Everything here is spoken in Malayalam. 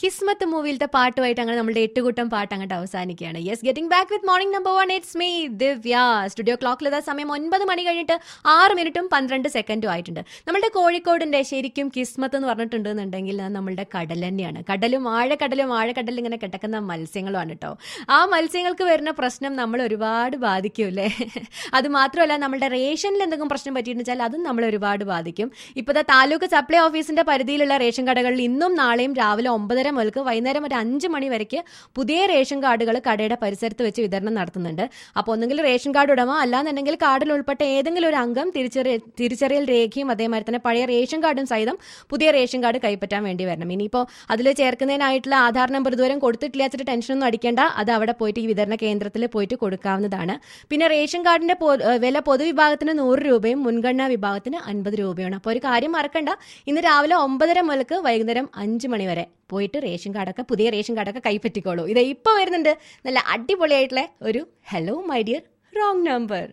കിസ്മത്ത് മൂവിയിലത്തെ പാട്ടുമായിട്ട് അങ്ങനെ നമ്മുടെ എട്ടുകൂട്ടം പാട്ട് അങ്ങോട്ട് അവസാനിക്കുകയാണ് yes getting back with morning number one it's me Divya studio ക്ലോക്കിൽ ഇതാ സമയം ഒൻപത് മണി കഴിഞ്ഞിട്ട് ആറ് മിനിറ്റും പന്ത്രണ്ട് സെക്കൻഡും ആയിട്ടുണ്ട് നമ്മുടെ കോഴിക്കോടിന്റെ ശരിക്കും കിസ്മത്ത് എന്ന് പറഞ്ഞിട്ടുണ്ടെന്നുണ്ടെങ്കിൽ അത് നമ്മളുടെ കടൽ തന്നെയാണ് കടലും ആഴക്കടലും ആഴക്കടലും ഇങ്ങനെ കിടക്കുന്ന മത്സ്യങ്ങളുമാണ് കേട്ടോ ആ മത്സ്യങ്ങൾക്ക് വരുന്ന പ്രശ്നം നമ്മൾ ഒരുപാട് ബാധിക്കും അല്ലേ അത് മാത്രമല്ല നമ്മുടെ റേഷനിൽ എന്തെങ്കിലും പ്രശ്നം പറ്റിയെന്ന് വെച്ചാൽ അതും നമ്മളെ ഒരുപാട് ബാധിക്കും ഇപ്പോൾ താലൂക്ക് സപ്ലൈ ഓഫീസിന്റെ പരിധിയിലുള്ള റേഷൻ കടകളിൽ ഇന്നും നാളെയും രാവിലെ ഒമ്പതര മുതൽക്ക് വൈകുന്നേരം ഒരു അഞ്ച് മണി വരയ്ക്ക് പുതിയ റേഷൻ കാർഡുകൾ കടയുടെ പരിസരത്ത് വെച്ച് വിതരണം നടത്തുന്നുണ്ട് അപ്പോൾ ഒന്നുകിൽ റേഷൻ കാർഡ് ഉടമ അല്ലാന്നുണ്ടെങ്കിൽ കാർഡിൽ ഉൾപ്പെട്ട ഏതെങ്കിലും ഒരു അംഗം തിരിച്ചറിയ തിരിച്ചറിയൽ രേഖയും അതേമാതിരി തന്നെ പഴയ റേഷൻ കാർഡും സഹിതം പുതിയ റേഷൻ കാർഡ് കൈപ്പറ്റാൻ വേണ്ടി വരണം ഇനിയിപ്പോൾ അതിൽ ചേർക്കുന്നതിനായിട്ടുള്ള ആധാർ നമ്പർ ഇതുവരെ കൊടുത്തിട്ടില്ല വെച്ചിട്ട് ടെൻഷനൊന്നും അടിക്കേണ്ട അത് അവിടെ പോയിട്ട് ഈ വിതരണ കേന്ദ്രത്തിൽ പോയിട്ട് കൊടുക്കാവുന്നതാണ് പിന്നെ റേഷൻ കാർഡിന്റെ പൊ- ഏഹ് വില പൊതുവിഭാഗത്തിന് നൂറ് രൂപയും മുൻഗണനാ വിഭാഗത്തിന് അൻപത് രൂപയാണ് അപ്പോൾ ഒരു കാര്യം മറക്കണ്ട ഇന്ന് രാവിലെ ഒമ്പതര മുതൽക്ക് വൈകുന്നേരം അഞ്ച് മണി വരെ പോയിട്ട് റേഷൻ കാർഡൊക്കെ പുതിയ റേഷൻ കാർഡൊക്കെ കൈപ്പറ്റിക്കോളൂ ഇത് ഇപ്പോൾ വരുന്നുണ്ട് നല്ല അടിപൊളിയായിട്ടുള്ള ഒരു hello my dear wrong number